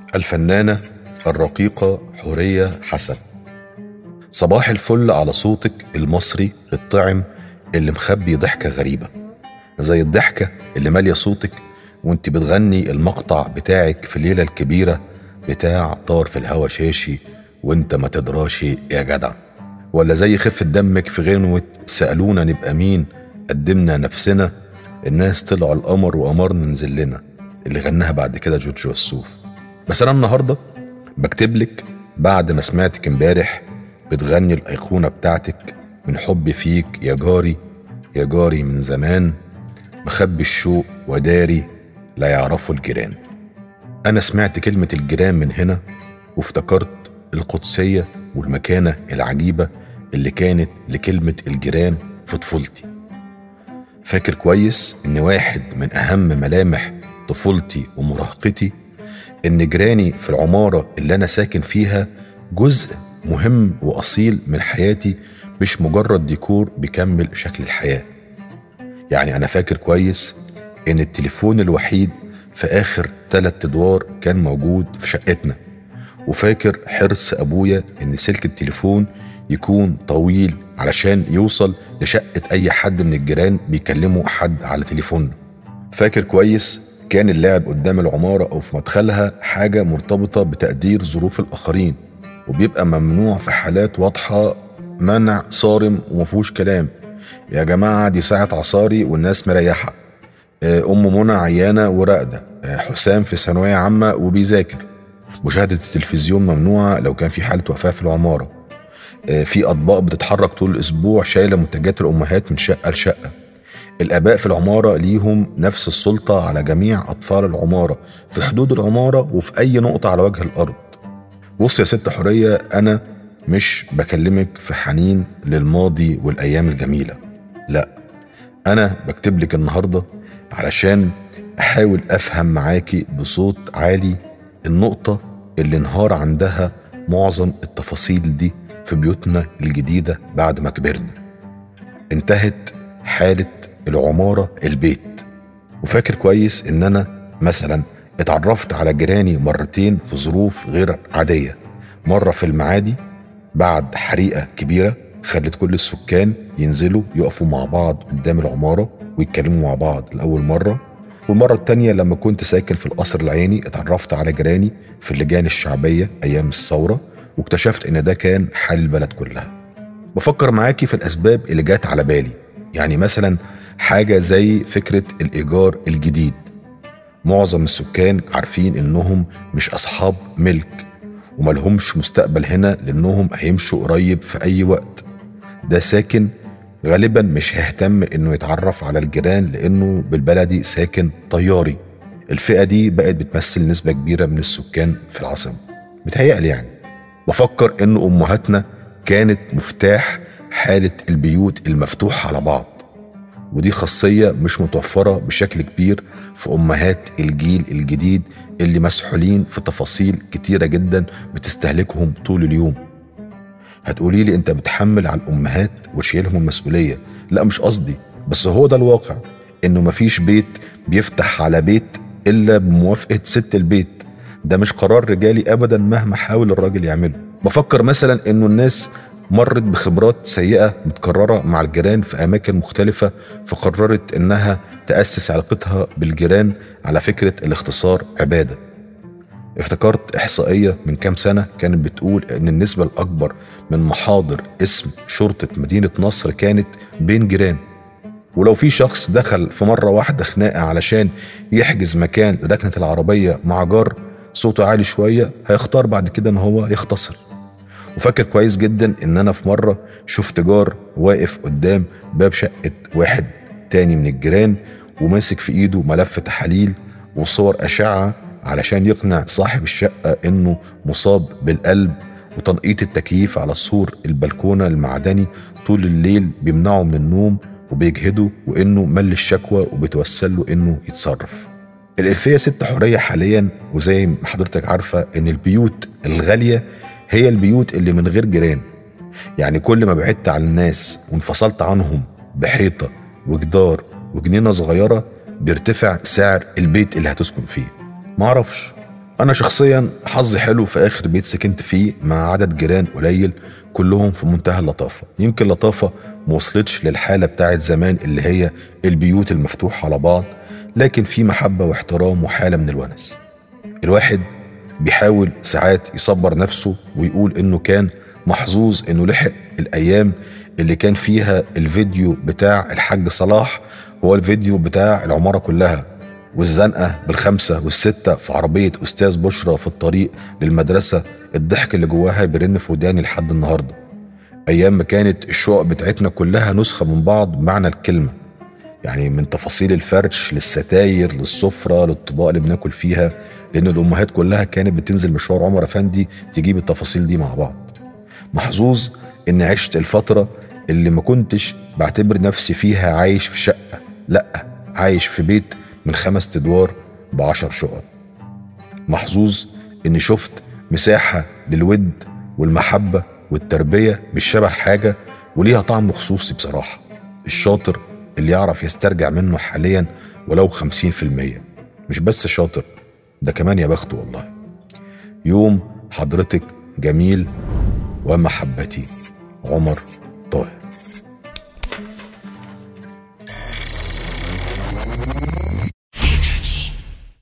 الفنانة الرقيقة حورية حسن صباح الفل على صوتك المصري الطعم اللي مخبي ضحكة غريبة زي الضحكة اللي مالية صوتك وانت بتغني المقطع بتاعك في الليلة الكبيرة بتاع طار في الهوا شاشي وانت ما تدراشي يا جدع ولا زي خفة دمك في غنوة سألونا نبقى مين قدمنا نفسنا الناس طلعوا القمر وقمرنا ننزل لنا اللي غناها بعد كده جورج وسوف بس انا النهارده بكتب لك بعد ما سمعتك امبارح بتغني الايقونه بتاعتك من حبي فيك يا جاري يا جاري من زمان مخبي الشوق وداري لا يعرفوا الجيران انا سمعت كلمه الجيران من هنا وافتكرت القدسيه والمكانه العجيبه اللي كانت لكلمه الجيران في طفولتي فاكر كويس ان واحد من اهم ملامح طفولتي ومراهقتي ان جيراني في العماره اللي انا ساكن فيها جزء مهم واصيل من حياتي مش مجرد ديكور بيكمل شكل الحياه يعني انا فاكر كويس ان التليفون الوحيد في اخر تلات ادوار كان موجود في شقتنا وفاكر حرص ابويا ان سلك التليفون يكون طويل علشان يوصل لشقة أي حد من الجيران بيكلموا حد على تليفونه فاكر كويس كان اللعب قدام العمارة أو في مدخلها حاجة مرتبطة بتقدير ظروف الآخرين وبيبقى ممنوع في حالات واضحة منع صارم ومفهوش كلام يا جماعة دي ساعة عصاري والناس مريحة آه، أم منى عيانة وراقدة آه، حسام في ثانوية عامة وبيذاكر مشاهدة التلفزيون ممنوعة لو كان في حالة وفاة في العمارة آه، في أطباق بتتحرك طول الأسبوع شايلة منتجات الأمهات من شقة لشقة الآباء في العمارة ليهم نفس السلطة على جميع أطفال العمارة في حدود العمارة وفي أي نقطة على وجه الأرض بص يا ست حورية أنا مش بكلمك في حنين للماضي والأيام الجميلة لا أنا بكتب لك النهاردة علشان أحاول أفهم معاكي بصوت عالي النقطة اللي انهار عندها معظم التفاصيل دي في بيوتنا الجديدة بعد ما كبرنا انتهت حالة العمارة البيت وفاكر كويس ان انا مثلا اتعرفت على جيراني مرتين في ظروف غير عادية مرة في المعادي بعد حريقة كبيرة خلت كل السكان ينزلوا يقفوا مع بعض قدام العمارة ويتكلموا مع بعض لأول مرة والمرة التانية لما كنت ساكن في القصر العيني اتعرفت على جيراني في اللجان الشعبية أيام الثورة واكتشفت إن ده كان حال البلد كلها بفكر معاكي في الأسباب اللي جات على بالي يعني مثلا حاجة زي فكرة الإيجار الجديد معظم السكان عارفين إنهم مش أصحاب ملك وملهمش مستقبل هنا لأنهم هيمشوا قريب في أي وقت ده ساكن غالبا مش هيهتم إنه يتعرف على الجيران لأنه بالبلدي ساكن طياري الفئة دي بقت بتمثل نسبة كبيرة من السكان في العاصمة متهيألي يعني بفكر إن أمهاتنا كانت مفتاح حالة البيوت المفتوحة على بعض ودي خاصية مش متوفرة بشكل كبير في أمهات الجيل الجديد اللي مسحولين في تفاصيل كتيرة جدا بتستهلكهم طول اليوم هتقولي لي انت بتحمل على الأمهات وشيلهم المسؤولية لا مش قصدي بس هو ده الواقع انه مفيش بيت بيفتح على بيت إلا بموافقة ست البيت ده مش قرار رجالي أبدا مهما حاول الراجل يعمله بفكر مثلا انه الناس مرت بخبرات سيئة متكررة مع الجيران في أماكن مختلفة فقررت إنها تأسس علاقتها بالجيران على فكرة الاختصار عبادة افتكرت إحصائية من كام سنة كانت بتقول إن النسبة الأكبر من محاضر اسم شرطة مدينة نصر كانت بين جيران ولو في شخص دخل في مرة واحدة خناقة علشان يحجز مكان لركنة العربية مع جار صوته عالي شوية هيختار بعد كده إن هو يختصر وفاكر كويس جدا ان انا في مره شفت جار واقف قدام باب شقه واحد تاني من الجيران وماسك في ايده ملف تحاليل وصور اشعه علشان يقنع صاحب الشقه انه مصاب بالقلب وتنقيط التكييف على سور البلكونه المعدني طول الليل بيمنعه من النوم وبيجهده وانه مل الشكوى وبتوسل له انه يتصرف الإلفية ست حورية حاليا وزي ما حضرتك عارفة إن البيوت الغالية هي البيوت اللي من غير جيران يعني كل ما بعدت عن الناس وانفصلت عنهم بحيطة وجدار وجنينة صغيرة بيرتفع سعر البيت اللي هتسكن فيه معرفش أنا شخصيا حظي حلو في آخر بيت سكنت فيه مع عدد جيران قليل كلهم في منتهى اللطافة يمكن لطافة موصلتش للحالة بتاعت زمان اللي هي البيوت المفتوحة على بعض لكن في محبة واحترام وحالة من الونس الواحد بيحاول ساعات يصبر نفسه ويقول انه كان محظوظ انه لحق الايام اللي كان فيها الفيديو بتاع الحاج صلاح هو الفيديو بتاع العمارة كلها والزنقة بالخمسة والستة في عربية أستاذ بشرى في الطريق للمدرسة الضحك اللي جواها بيرن في وداني لحد النهاردة أيام ما كانت الشقق بتاعتنا كلها نسخة من بعض بمعنى الكلمة يعني من تفاصيل الفرش للستاير للسفرة للطباق اللي بناكل فيها لأن الأمهات كلها كانت بتنزل مشوار عمر أفندي تجيب التفاصيل دي مع بعض محظوظ إني عشت الفترة اللي ما كنتش بعتبر نفسي فيها عايش في شقة لأ عايش في بيت من خمس أدوار بعشر شقق محظوظ إني شفت مساحة للود والمحبة والتربية مش شبه حاجة وليها طعم خصوصي بصراحة الشاطر اللي يعرف يسترجع منه حاليا ولو خمسين في المية مش بس شاطر ده كمان يا بخته والله يوم حضرتك جميل ومحبتي عمر طاهر